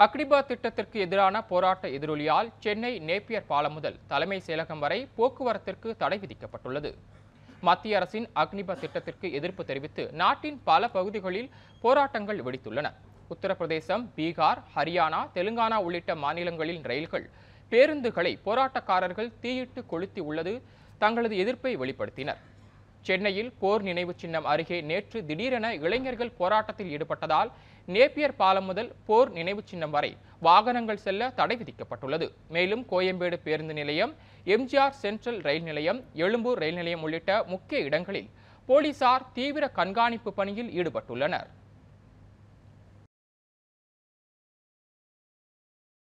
அக்னிபா திட்டத்திற்கு எதிரான போராட்ட எதிரொலியால் சென்னை நேப்பியர் பாலம் முதல் தலைமை செயலகம் வரை போக்குவரத்திற்கு தடை விதிக்கப்பட்டுள்ளது மத்திய அரசின் அக்னிபா திட்டத்திற்கு எதிர்ப்பு தெரிவித்து நாட்டின் பல பகுதிகளில் போராட்டங்கள் வெடித்துள்ளன உத்தரப்பிரதேசம் பீகார் ஹரியானா தெலுங்கானா உள்ளிட்ட மாநிலங்களின் ரயில்கள் பேருந்துகளை போராட்டக்காரர்கள் தீயிட்டு கொளுத்தி உள்ளது தங்களது எதிர்ப்பை வெளிப்படுத்தினர் சென்னையில் போர் நினைவு சின்னம் அருகே நேற்று திடீரென இளைஞர்கள் போராட்டத்தில் ஈடுபட்டதால் நேப்பியர் பாலம் முதல் போர் நினைவு சின்னம் வரை வாகனங்கள் செல்ல தடை விதிக்கப்பட்டுள்ளது மேலும் கோயம்பேடு பேருந்து நிலையம் எம்ஜிஆர் சென்ட்ரல் ரயில் நிலையம் எழும்பூர் ரயில் நிலையம் உள்ளிட்ட முக்கிய இடங்களில் போலீசார் தீவிர கண்காணிப்பு பணியில் ஈடுபட்டுள்ளனர்